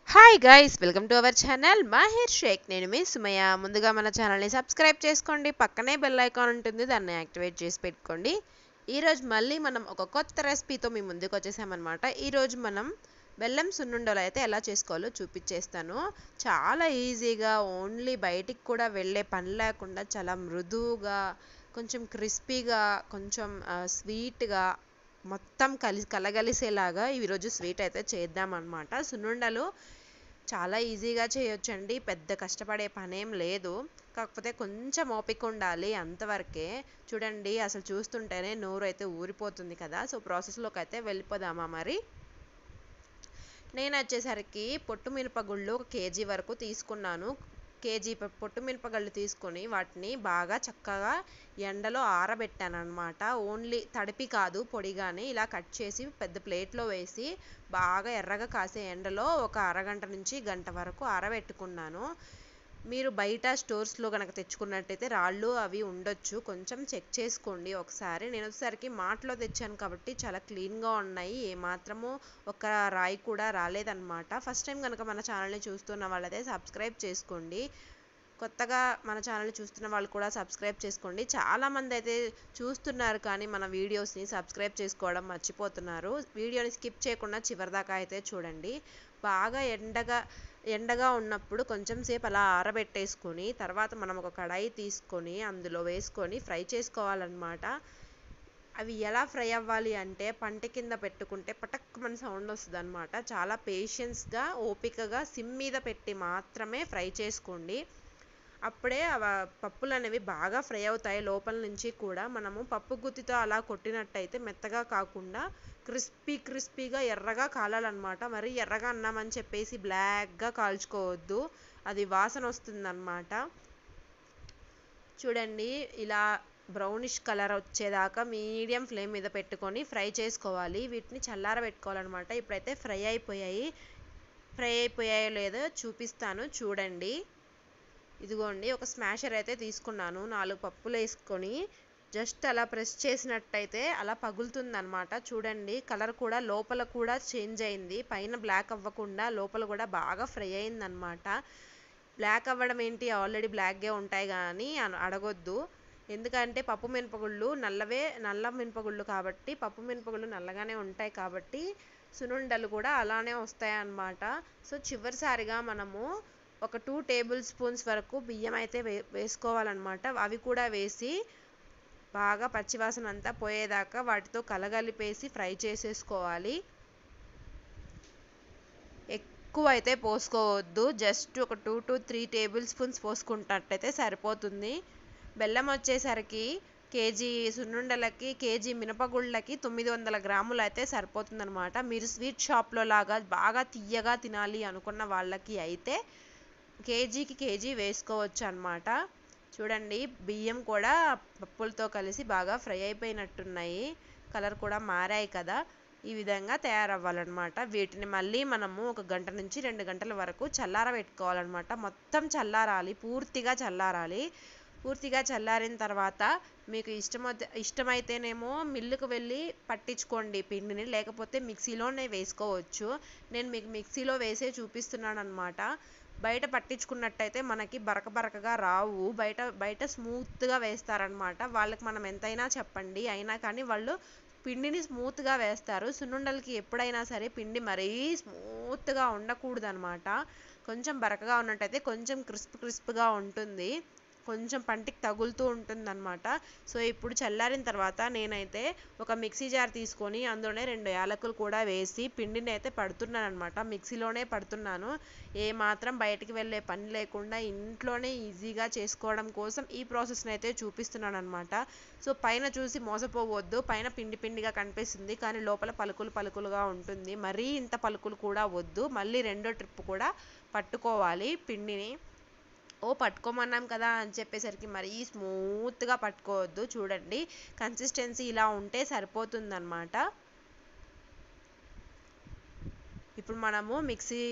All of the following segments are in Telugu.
hi guys welcome to our channel Mahir Shaik నేను మీ సుమయ్య ముందుగా మన ఛానల్ని సబ్స్క్రైబ్ చేసుకోండి పక్కనే బెల్ ఐకాన్ ఉంటుంది దాన్ని యాక్టివేట్ చేసి పెట్టుకోండి ఈరోజు మళ్ళీ మనం ఒక కొత్త రెసిపీతో మీ ముందుకు వచ్చేసామన్నమాట ఈరోజు మనం బెల్లం సున్నుండలు అయితే ఎలా చేసుకోవాలో చూపించేస్తాను చాలా ఈజీగా ఓన్లీ బయటికి కూడా వెళ్ళే పని లేకుండా చాలా మృదువుగా కొంచెం క్రిస్పీగా కొంచెం స్వీట్గా మొత్తం కలిసి కలగలిసేలాగా ఈరోజు స్వీట్ అయితే చేద్దామన్నమాట సున్నుండలు చాలా ఈజీగా చేయొచ్చండి పెద్ద కష్టపడే పనేం లేదు కాకపోతే కొంచెం ఓపిక ఉండాలి అంతవరకే చూడండి అసలు చూస్తుంటేనే నోరు అయితే ఊరిపోతుంది కదా సో ప్రాసెస్లోకి అయితే వెళ్ళిపోదామా మరి నేను వచ్చేసరికి పొట్టు మిరపగుళ్ళు ఒక కేజీ వరకు తీసుకున్నాను కేజీ పొట్టు మిరపగళ్ళు తీసుకొని వాటిని బాగా చక్కగా ఎండలో ఆరబెట్టాను అనమాట ఓన్లీ తడిపి కాదు పొడిగానే ఇలా కట్ చేసి పెద్ద ప్లేట్లో వేసి బాగా ఎర్రగా కాసే ఎండలో ఒక అరగంట నుంచి గంట వరకు ఆరబెట్టుకున్నాను మీరు బయట స్టోర్స్లో కనుక తెచ్చుకున్నట్టయితే రాళ్ళు అవి ఉండొచ్చు కొంచెం చెక్ చేసుకోండి ఒకసారి నేను వచ్చేసరికి మాటలో తెచ్చాను కాబట్టి చాలా క్లీన్గా ఉన్నాయి ఏమాత్రము ఒక రాయి కూడా రాలేదన్నమాట ఫస్ట్ టైం కనుక మన ఛానల్ని చూస్తున్న వాళ్ళైతే సబ్స్క్రైబ్ చేసుకోండి కొత్తగా మన ఛానల్ని చూస్తున్న వాళ్ళు కూడా సబ్స్క్రైబ్ చేసుకోండి చాలామంది అయితే చూస్తున్నారు కానీ మన వీడియోస్ని సబ్స్క్రైబ్ చేసుకోవడం మర్చిపోతున్నారు వీడియోని స్కిప్ చేయకుండా చివరిదాకా అయితే చూడండి బాగా ఎండగా ఎండగా ఉన్నప్పుడు కొంచెం సేపు అలా ఆరబెట్టేసుకొని తర్వాత మనం ఒక కడాయి తీసుకొని అందులో వేసుకొని ఫ్రై చేసుకోవాలన్నమాట అవి ఎలా ఫ్రై అవ్వాలి అంటే పంట కింద పెట్టుకుంటే పటక్కుమని సౌండ్ వస్తుంది అనమాట చాలా పేషెన్స్గా ఓపికగా సిమ్ మీద పెట్టి మాత్రమే ఫ్రై చేసుకోండి అప్పుడే పప్పులు అనేవి బాగా ఫ్రై అవుతాయి లోపల నుంచి కూడా మనము పప్పు గుత్తితో అలా కొట్టినట్టయితే మెత్తగా కాకుండా క్రిస్పీ క్రిస్పీగా ఎర్రగా కాలాలన్నమాట మరి ఎర్రగా అన్నామని చెప్పేసి బ్లాక్గా కాల్చుకోవద్దు అది వాసన వస్తుందన్నమాట చూడండి ఇలా బ్రౌనిష్ కలర్ వచ్చేదాకా మీడియం ఫ్లేమ్ మీద పెట్టుకొని ఫ్రై చేసుకోవాలి వీటిని చల్లార పెట్టుకోవాలన్నమాట ఇప్పుడైతే ఫ్రై అయిపోయాయి ఫ్రై అయిపోయాయో లేదో చూపిస్తాను చూడండి ఇదిగోండి ఒక స్మాషర్ అయితే తీసుకున్నాను నాలుగు పప్పులు వేసుకొని జస్ట్ అలా ప్రెస్ చేసినట్టయితే అలా పగులుతుందనమాట చూడండి కలర్ కూడా లోపల కూడా చేంజ్ అయింది పైన బ్లాక్ అవ్వకుండా లోపల కూడా బాగా ఫ్రై అయిందనమాట బ్లాక్ అవ్వడం ఏంటి ఆల్రెడీ బ్లాక్గా ఉంటాయి కానీ అడగొద్దు ఎందుకంటే పప్పు మినపగుళ్ళు నల్లవే నల్ల మినపగుళ్ళు కాబట్టి పప్పు మినపగుళ్ళు నల్లగానే ఉంటాయి కాబట్టి సునుండలు కూడా అలానే వస్తాయి అన్నమాట సో చివరిసారిగా మనము ఒక టూ టేబుల్ స్పూన్స్ వరకు బియ్యం అయితే వే వేసుకోవాలన్నమాట అవి కూడా వేసి బాగా పచ్చివాసన అంతా పోయేదాకా వాటితో కలగలిపేసి ఫ్రై చేసేసుకోవాలి ఎక్కువ అయితే పోసుకోవద్దు జస్ట్ ఒక two to three tablespoons పోసుకున్నట్టయితే సరిపోతుంది బెల్లం వచ్చేసరికి కేజీ సున్నుండలకి కేజీ మినపగుళ్ళకి తొమ్మిది వందల గ్రాములు అయితే సరిపోతుందనమాట మీరు స్వీట్ షాప్లో లాగా బాగా తీయగా తినాలి అనుకున్న వాళ్ళకి అయితే కేజీకి కేజీ వేసుకోవచ్చు అనమాట చూడండి బియ్యం కూడా పప్పులతో కలిసి బాగా ఫ్రై అయిపోయినట్టున్నాయి కలర్ కూడా మారాయి కదా ఈ విధంగా తయారవ్వాలన్నమాట వీటిని మళ్ళీ మనము ఒక గంట నుంచి రెండు గంటల వరకు చల్లార పెట్టుకోవాలన్నమాట మొత్తం చల్లారాలి పూర్తిగా చల్లారాలి పూర్తిగా చల్లారిన తర్వాత మీకు ఇష్టమైతే ఇష్టమైతేనేమో మిల్లుకు వెళ్ళి పట్టించుకోండి పిండిని లేకపోతే మిక్సీలోనే వేసుకోవచ్చు నేను మీకు మిక్సీలో వేసే చూపిస్తున్నాను అనమాట బయట పట్టించుకున్నట్టయితే మనకి బరక బరకగా రావు బయట బయట స్మూత్గా వేస్తారనమాట వాళ్ళకి మనం ఎంతైనా చెప్పండి అయినా కానీ వాళ్ళు పిండిని స్మూత్గా వేస్తారు సున్నుండలకి ఎప్పుడైనా సరే పిండి మరీ స్మూత్గా ఉండకూడదనమాట కొంచెం బరకగా ఉన్నట్టయితే కొంచెం క్రిస్ప్ క్రిస్ప్గా ఉంటుంది కొంచెం పంటికి తగులుతూ ఉంటుందన్నమాట సో ఇప్పుడు చల్లారిన తర్వాత నేనైతే ఒక మిక్సీ జార్ తీసుకొని అందులోనే రెండు యాలకులు కూడా వేసి పిండిని అయితే పడుతున్నాను అనమాట మిక్సీలోనే పడుతున్నాను ఏ మాత్రం బయటికి వెళ్ళే పని లేకుండా ఇంట్లోనే ఈజీగా చేసుకోవడం కోసం ఈ ప్రాసెస్ని అయితే చూపిస్తున్నాను అనమాట సో పైన చూసి మోసపోవద్దు పైన పిండి పిండిగా కనిపిస్తుంది కానీ లోపల పలుకులు పలుకులుగా ఉంటుంది మరీ ఇంత పలుకులు కూడా వద్దు మళ్ళీ రెండో ట్రిప్ కూడా పట్టుకోవాలి పిండిని ఓ పట్టుకోమన్నాం కదా అని చెప్పేసరికి మరీ స్మూత్గా పట్టుకోవద్దు చూడండి కన్సిస్టెన్సీ ఇలా ఉంటే సరిపోతుందన్నమాట ఇప్పుడు మనము మిక్సీ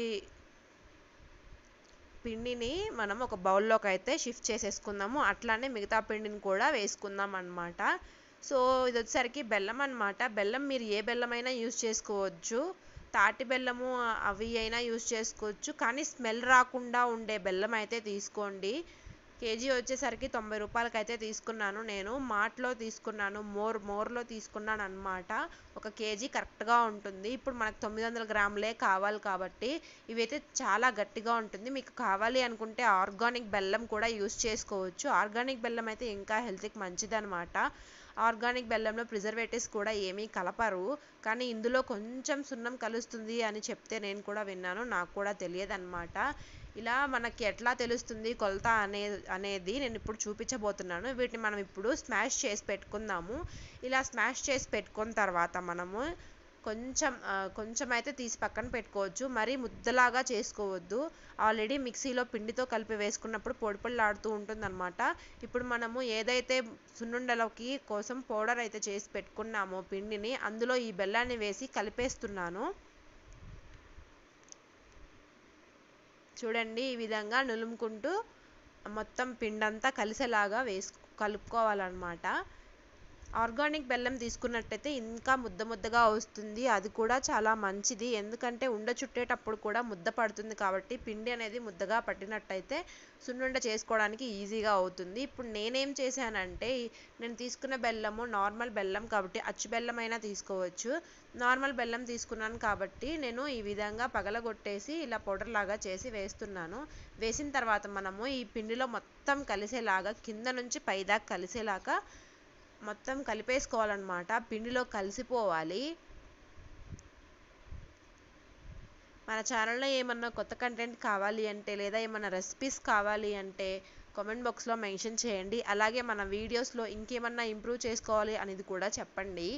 పిండిని మనం ఒక బౌల్లోకి అయితే షిఫ్ట్ చేసేసుకుందాము అట్లానే మిగతా పిండిని కూడా వేసుకుందాం అనమాట సో ఇది వచ్చేసరికి బెల్లం అనమాట బెల్లం మీరు ఏ బెల్లమైనా యూజ్ చేసుకోవచ్చు తాటి బెల్లము అవి అయినా యూస్ చేసుకోవచ్చు కానీ స్మెల్ రాకుండా ఉండే బెల్లం అయితే తీసుకోండి కేజీ వచ్చేసరికి తొంభై రూపాయలకి అయితే తీసుకున్నాను నేను మార్ట్లో తీసుకున్నాను మోర్ మోర్లో తీసుకున్నాను అనమాట ఒక కేజీ కరెక్ట్గా ఉంటుంది ఇప్పుడు మనకు తొమ్మిది వందల గ్రాములే కావాలి కాబట్టి ఇవైతే చాలా గట్టిగా ఉంటుంది మీకు కావాలి అనుకుంటే ఆర్గానిక్ బెల్లం కూడా యూస్ చేసుకోవచ్చు ఆర్గానిక్ బెల్లం అయితే ఇంకా హెల్త్కి మంచిదన్నమాట ఆర్గానిక్ బెల్లంలో ప్రిజర్వేటివ్స్ కూడా ఏమీ కలపరు కానీ ఇందులో కొంచెం సున్నం కలుస్తుంది అని చెప్తే నేను కూడా విన్నాను నాకు కూడా తెలియదు అనమాట ఇలా మనకి ఎట్లా తెలుస్తుంది కొలత అనే అనేది నేను ఇప్పుడు చూపించబోతున్నాను వీటిని మనం ఇప్పుడు స్మాష్ చేసి పెట్టుకుందాము ఇలా స్మాష్ చేసి పెట్టుకున్న తర్వాత మనము కొంచెం కొంచెం అయితే తీసి పక్కన పెట్టుకోవచ్చు మరీ ముద్దలాగా చేసుకోవద్దు ఆల్రెడీ మిక్సీలో పిండితో కలిపి వేసుకున్నప్పుడు పొడి పొడిలాడుతూ ఉంటుందన్నమాట ఇప్పుడు మనము ఏదైతే సున్నుండలకి కోసం పౌడర్ అయితే చేసి పెట్టుకున్నామో పిండిని అందులో ఈ బెల్లాన్ని వేసి కలిపేస్తున్నాను చూడండి ఈ విధంగా నులుముకుంటూ మొత్తం పిండంతా కలిసేలాగా వేసు కలుపుకోవాలన్నమాట ఆర్గానిక్ బెల్లం తీసుకున్నట్టయితే ఇంకా ముద్ద ముద్దగా వస్తుంది అది కూడా చాలా మంచిది ఎందుకంటే ఉండ చుట్టేటప్పుడు కూడా ముద్ద పడుతుంది కాబట్టి పిండి అనేది ముద్దగా పట్టినట్టయితే సున్నుండ చేసుకోవడానికి ఈజీగా అవుతుంది ఇప్పుడు నేనేం చేశానంటే నేను తీసుకున్న బెల్లము నార్మల్ బెల్లం కాబట్టి అచ్చు బెల్లం అయినా తీసుకోవచ్చు నార్మల్ బెల్లం తీసుకున్నాను కాబట్టి నేను ఈ విధంగా పగలగొట్టేసి ఇలా పౌడర్ లాగా చేసి వేస్తున్నాను వేసిన తర్వాత మనము ఈ పిండిలో మొత్తం కలిసేలాగా కింద నుంచి పైదాకా కలిసేలాగా మొత్తం కలిపేసుకోవాలన్నమాట పిండిలో కలిసిపోవాలి మన ఛానల్లో ఏమన్నా కొత్త కంటెంట్ కావాలి అంటే లేదా ఏమన్నా రెసిపీస్ కావాలి అంటే కామెంట్ బాక్స్లో మెన్షన్ చేయండి అలాగే మన వీడియోస్లో ఇంకేమన్నా ఇంప్రూవ్ చేసుకోవాలి అనేది కూడా చెప్పండి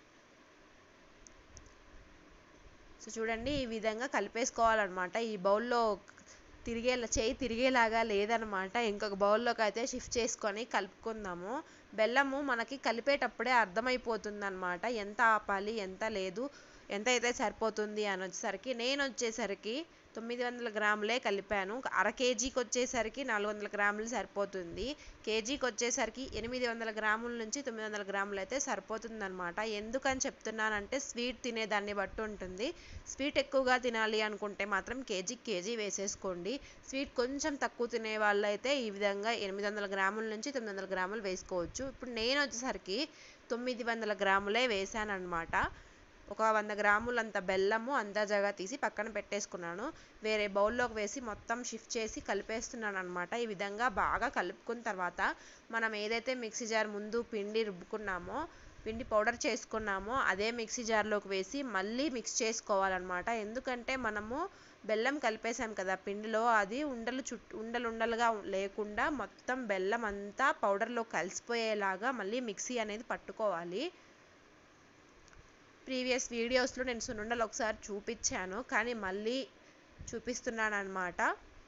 సో చూడండి ఈ విధంగా కలిపేసుకోవాలన్నమాట ఈ బౌల్లో తిరిగేలా చేయి తిరిగేలాగా లేదనమాట ఇంకొక బౌల్లోకి అయితే షిఫ్ట్ చేసుకొని కలుపుకుందాము బెల్లము మనకి కలిపేటప్పుడే అర్థమైపోతుంది అనమాట ఎంత ఆపాలి ఎంత లేదు ఎంత అయితే సరిపోతుంది అని వచ్చేసరికి నేను వచ్చేసరికి తొమ్మిది వందల గ్రాములే కలిపాను అర కేజీకి వచ్చేసరికి నాలుగు వందల గ్రాములు సరిపోతుంది కేజీకి వచ్చేసరికి ఎనిమిది వందల గ్రాముల నుంచి తొమ్మిది వందల గ్రాములు అయితే సరిపోతుంది అనమాట ఎందుకని చెప్తున్నానంటే స్వీట్ తినేదాన్ని బట్టి ఉంటుంది స్వీట్ ఎక్కువగా తినాలి అనుకుంటే మాత్రం కేజీ కేజీ వేసేసుకోండి స్వీట్ కొంచెం తక్కువ తినే వాళ్ళు అయితే ఈ విధంగా ఎనిమిది వందల గ్రాముల నుంచి తొమ్మిది వందల గ్రాములు వేసుకోవచ్చు ఇప్పుడు నేను వచ్చేసరికి తొమ్మిది వందల గ్రాములే వేసాను అనమాట ఒక వంద గ్రాములంత బెల్లము అందాజాగా తీసి పక్కన పెట్టేసుకున్నాను వేరే బౌల్లోకి వేసి మొత్తం షిఫ్ట్ చేసి కలిపేస్తున్నాను అనమాట ఈ విధంగా బాగా కలుపుకున్న తర్వాత మనం ఏదైతే మిక్సీ జార్ ముందు పిండి రుబ్బుకున్నామో పిండి పౌడర్ చేసుకున్నామో అదే మిక్సీ జార్లోకి వేసి మళ్ళీ మిక్స్ చేసుకోవాలన్నమాట ఎందుకంటే మనము బెల్లం కలిపేసాం కదా పిండిలో అది ఉండలు చుట్టూ ఉండలు ఉండలుగా లేకుండా మొత్తం బెల్లం అంతా పౌడర్లో కలిసిపోయేలాగా మళ్ళీ మిక్సీ అనేది పట్టుకోవాలి ప్రీవియస్ వీడియోస్లో నేను సున్నుండలు ఒకసారి చూపించాను కానీ మళ్ళీ చూపిస్తున్నాను అనమాట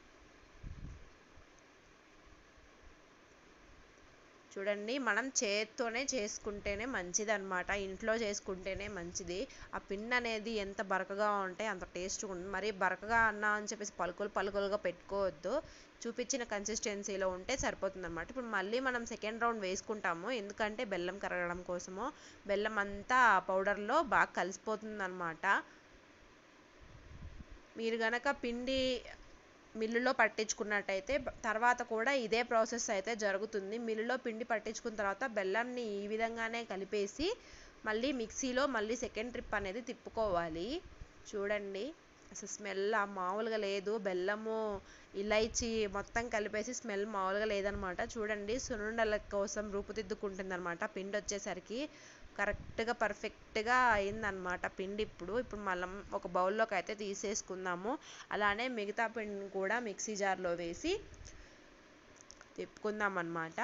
చూడండి మనం చేత్తోనే చేసుకుంటేనే మంచిది అనమాట ఇంట్లో చేసుకుంటేనే మంచిది ఆ పిండి అనేది ఎంత బరకగా ఉంటే అంత టేస్ట్గా ఉంటుంది మరి బరకగా అన్నా అని చెప్పేసి పలుకులు పలుకులుగా పెట్టుకోవద్దు చూపించిన కన్సిస్టెన్సీలో ఉంటే సరిపోతుంది అనమాట ఇప్పుడు మళ్ళీ మనం సెకండ్ రౌండ్ వేసుకుంటాము ఎందుకంటే బెల్లం కరగడం కోసము బెల్లం అంతా పౌడర్లో బాగా కలిసిపోతుంది అనమాట మీరు గనక పిండి మిల్లులో పట్టించుకున్నట్టయితే తర్వాత కూడా ఇదే ప్రాసెస్ అయితే జరుగుతుంది మిల్లులో పిండి పట్టించుకున్న తర్వాత బెల్లాన్ని ఈ విధంగానే కలిపేసి మళ్ళీ మిక్సీలో మళ్ళీ సెకండ్ ట్రిప్ అనేది తిప్పుకోవాలి చూడండి అసలు స్మెల్ మామూలుగా లేదు బెల్లము ఇలైచి మొత్తం కలిపేసి స్మెల్ మామూలుగా లేదనమాట చూడండి సున్నుండల కోసం రూపుదిద్దుకుంటుంది అనమాట పిండి వచ్చేసరికి కరెక్ట్గా పర్ఫెక్ట్గా అయిందనమాట పిండి ఇప్పుడు ఇప్పుడు మనం ఒక బౌల్లోకి అయితే తీసేసుకుందాము అలానే మిగతా పిండిని కూడా మిక్సీ జార్లో వేసి తిప్పుకుందాం అనమాట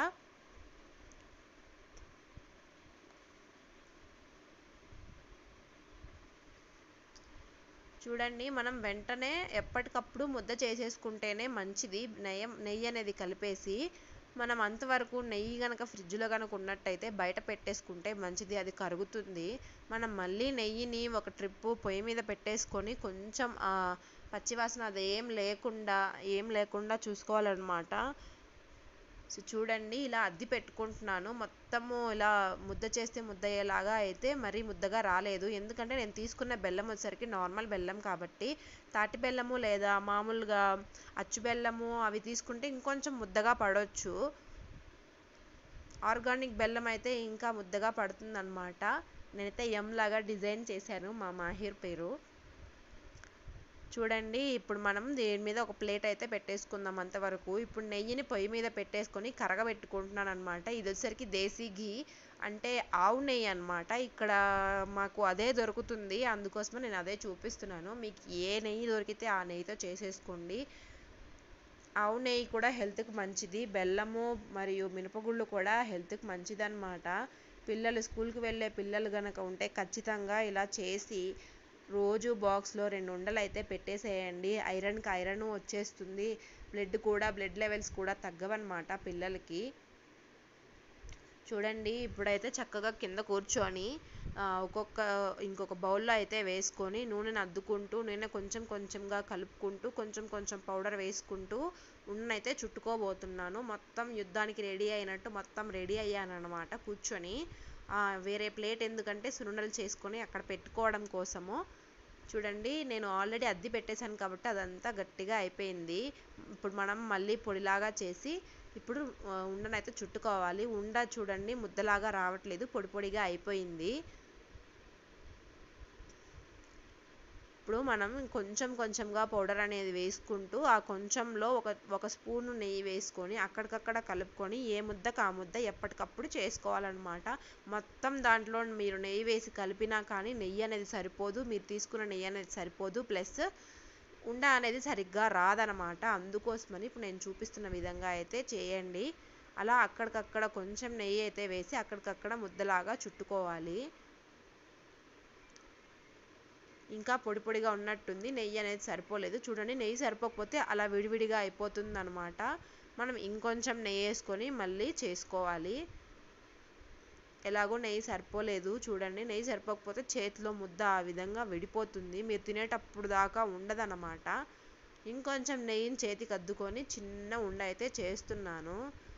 చూడండి మనం వెంటనే ఎప్పటికప్పుడు ముద్ద చేసేసుకుంటేనే మంచిది నెయ్యి నెయ్యి అనేది కలిపేసి మనం అంతవరకు నెయ్యి కనుక ఫ్రిడ్జ్లో కనుక ఉన్నట్టయితే బయట పెట్టేసుకుంటే మంచిది అది కరుగుతుంది మనం మళ్ళీ నెయ్యిని ఒక ట్రిప్పు పొయ్యి మీద పెట్టేసుకొని కొంచెం పచ్చివాసన అది ఏం లేకుండా ఏం లేకుండా చూసుకోవాలన్నమాట సో చూడండి ఇలా అద్ది పెట్టుకుంటున్నాను మొత్తము ఇలా ముద్ద చేస్తే ముద్ద అయ్యేలాగా అయితే మరీ ముద్దగా రాలేదు ఎందుకంటే నేను తీసుకున్న బెల్లం వచ్చేసరికి నార్మల్ బెల్లం కాబట్టి తాటి బెల్లము లేదా మామూలుగా అచ్చు బెల్లము అవి తీసుకుంటే ఇంకొంచెం ముద్దగా పడవచ్చు ఆర్గానిక్ బెల్లం అయితే ఇంకా ముద్దగా పడుతుంది అనమాట నేనైతే ఎం లాగా డిజైన్ చేశాను మా మాహిర్ పేరు చూడండి ఇప్పుడు మనం దీని మీద ఒక ప్లేట్ అయితే పెట్టేసుకుందాం అంతవరకు ఇప్పుడు నెయ్యిని పొయ్యి మీద పెట్టేసుకొని కరగబెట్టుకుంటున్నాను అనమాట ఇది వచ్చేసరికి దేశీ ఘీ అంటే ఆవు నెయ్యి అనమాట ఇక్కడ మాకు అదే దొరుకుతుంది అందుకోసమే నేను అదే చూపిస్తున్నాను మీకు ఏ నెయ్యి దొరికితే ఆ నెయ్యితో చేసేసుకోండి ఆవు నెయ్యి కూడా హెల్త్కి మంచిది బెల్లము మరియు మినపగుళ్ళు కూడా హెల్త్కి మంచిదన్నమాట పిల్లలు స్కూల్కి వెళ్ళే పిల్లలు కనుక ఉంటే ఖచ్చితంగా ఇలా చేసి రోజు బాక్స్లో రెండు ఉండలు అయితే పెట్టేసేయండి ఐరన్కి ఐరన్ వచ్చేస్తుంది బ్లడ్ కూడా బ్లడ్ లెవెల్స్ కూడా తగ్గవన్నమాట పిల్లలకి చూడండి ఇప్పుడైతే చక్కగా కింద కూర్చొని ఒక్కొక్క ఇంకొక బౌల్లో అయితే వేసుకొని నూనెను అద్దుకుంటూ నూనె కొంచెం కొంచెంగా కలుపుకుంటూ కొంచెం కొంచెం పౌడర్ వేసుకుంటూ ఉన్నైతే చుట్టుకోబోతున్నాను మొత్తం యుద్ధానికి రెడీ అయినట్టు మొత్తం రెడీ అయ్యాను అనమాట కూర్చొని వేరే ప్లేట్ ఎందుకంటే సున్నుండలు చేసుకొని అక్కడ పెట్టుకోవడం కోసము చూడండి నేను ఆల్రెడీ అద్ది పెట్టేశాను కాబట్టి అదంతా గట్టిగా అయిపోయింది ఇప్పుడు మనం మళ్ళీ పొడిలాగా చేసి ఇప్పుడు ఉండనైతే చుట్టుకోవాలి ఉండ చూడండి ముద్దలాగా రావట్లేదు పొడి పొడిగా అయిపోయింది ఇప్పుడు మనం కొంచెం కొంచెంగా పౌడర్ అనేది వేసుకుంటూ ఆ కొంచెంలో ఒక ఒక స్పూను నెయ్యి వేసుకొని అక్కడికక్కడ కలుపుకొని ఏ ముద్దకు ఆ ముద్ద ఎప్పటికప్పుడు చేసుకోవాలన్నమాట మొత్తం దాంట్లో మీరు నెయ్యి వేసి కలిపినా కానీ నెయ్యి అనేది సరిపోదు మీరు తీసుకున్న నెయ్యి అనేది సరిపోదు ప్లస్ ఉండ అనేది సరిగ్గా రాదనమాట అందుకోసమని ఇప్పుడు నేను చూపిస్తున్న విధంగా అయితే చేయండి అలా అక్కడికక్కడ కొంచెం నెయ్యి అయితే వేసి అక్కడికక్కడ ముద్దలాగా చుట్టుకోవాలి ఇంకా పొడి పొడిగా ఉన్నట్టుంది నెయ్యి అనేది సరిపోలేదు చూడండి నెయ్యి సరిపోకపోతే అలా విడివిడిగా అయిపోతుంది అనమాట మనం ఇంకొంచెం నెయ్యి వేసుకొని మళ్ళీ చేసుకోవాలి ఎలాగో నెయ్యి సరిపోలేదు చూడండి నెయ్యి సరిపోకపోతే చేతిలో ముద్ద ఆ విధంగా విడిపోతుంది మీరు తినేటప్పుడు దాకా ఉండదన్నమాట ఇంకొంచెం నెయ్యిని చేతికి అద్దుకొని చిన్న ఉండ అయితే చేస్తున్నాను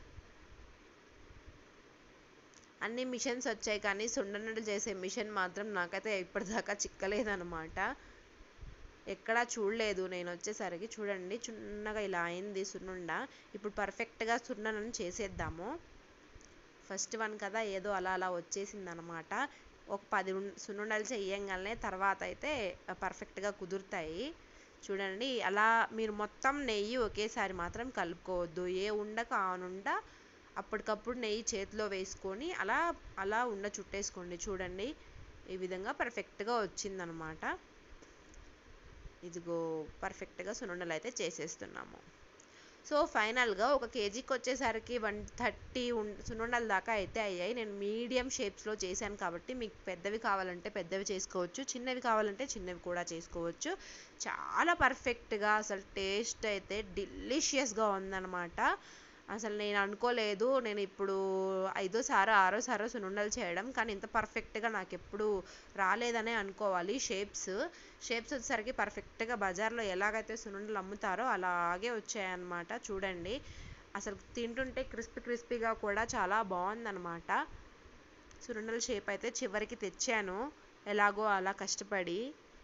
అన్ని మిషన్స్ వచ్చాయి కానీ సుండనడలు చేసే మిషన్ మాత్రం నాకైతే ఇప్పటిదాకా చిక్కలేదనమాట ఎక్కడా చూడలేదు నేను వచ్చేసరికి చూడండి చిన్నగా ఇలా అయింది సున్నుండ ఇప్పుడు పర్ఫెక్ట్గా సున్నలను చేసేద్దాము ఫస్ట్ వన్ కదా ఏదో అలా అలా వచ్చేసింది అనమాట ఒక పది సున్నుండలు చెయ్యంగానే తర్వాత అయితే పర్ఫెక్ట్గా కుదురుతాయి చూడండి అలా మీరు మొత్తం నెయ్యి ఒకేసారి మాత్రం కలుపుకోవద్దు ఏ ఉండక ఆనుండ అప్పటికప్పుడు నెయ్యి చేతిలో వేసుకొని అలా అలా ఉండ చుట్టేసుకోండి చూడండి ఈ విధంగా పర్ఫెక్ట్గా వచ్చిందనమాట ఇదిగో పర్ఫెక్ట్గా సున్నుండలు అయితే చేసేస్తున్నాము సో ఫైనల్గా ఒక కేజీకి వచ్చేసరికి వన్ థర్టీ సున్నుండల దాకా అయితే అయ్యాయి నేను మీడియం షేప్స్లో చేశాను కాబట్టి మీకు పెద్దవి కావాలంటే పెద్దవి చేసుకోవచ్చు చిన్నవి కావాలంటే చిన్నవి కూడా చేసుకోవచ్చు చాలా పర్ఫెక్ట్గా అసలు టేస్ట్ అయితే డిలీషియస్గా ఉందన్నమాట అసలు నేను అనుకోలేదు నేను ఇప్పుడు ఐదోసారో ఆరోసారో సున్నుండలు చేయడం కానీ ఇంత పర్ఫెక్ట్గా నాకు ఎప్పుడు రాలేదనే అనుకోవాలి షేప్స్ షేప్స్ వచ్చేసరికి పర్ఫెక్ట్గా బజార్లో ఎలాగైతే సున్నుండలు అమ్ముతారో అలాగే వచ్చాయన్నమాట చూడండి అసలు తింటుంటే క్రిస్పీ క్రిస్పీగా కూడా చాలా బాగుందన్నమాట సున్నుండల షేప్ అయితే చివరికి తెచ్చాను ఎలాగో అలా కష్టపడి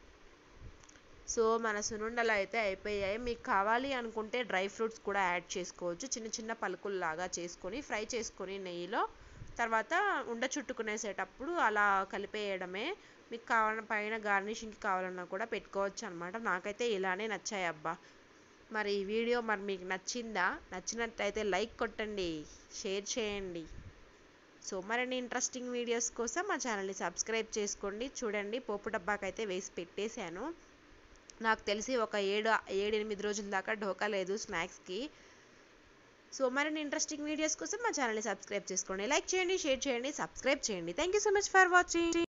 సో మన సున్నుండలు అయితే అయిపోయాయి మీకు కావాలి అనుకుంటే డ్రై ఫ్రూట్స్ కూడా యాడ్ చేసుకోవచ్చు చిన్న చిన్న పలుకుల్లాగా చేసుకొని ఫ్రై చేసుకొని నెయ్యిలో తర్వాత ఉండ చుట్టుకునేసేటప్పుడు అలా కలిపేయడమే మీకు కావాలన్న పైన గార్నిషింగ్కి కావాలన్నా కూడా పెట్టుకోవచ్చు అనమాట నాకైతే ఇలానే నచ్చాయి అబ్బా మరి ఈ వీడియో మరి మీకు నచ్చిందా నచ్చినట్టయితే లైక్ కొట్టండి షేర్ చేయండి సో మరిన్ని ఇంట్రెస్టింగ్ వీడియోస్ కోసం మా ఛానల్ని సబ్స్క్రైబ్ చేసుకోండి చూడండి పోపు డబ్బాకైతే వేసి పెట్టేశాను నాకు తెలిసి ఒక ఏడు ఏడు ఎనిమిది రోజుల దాకా ఢోకా లేదు స్నాక్స్కి సో మరిన్ని ఇంట్రెస్టింగ్ వీడియోస్ కోసం మా ఛానల్ని సబ్స్క్రైబ్ చేసుకోండి లైక్ చేయండి షేర్ చేయండి సబ్స్క్రైబ్ చేయండి thank you so much for watching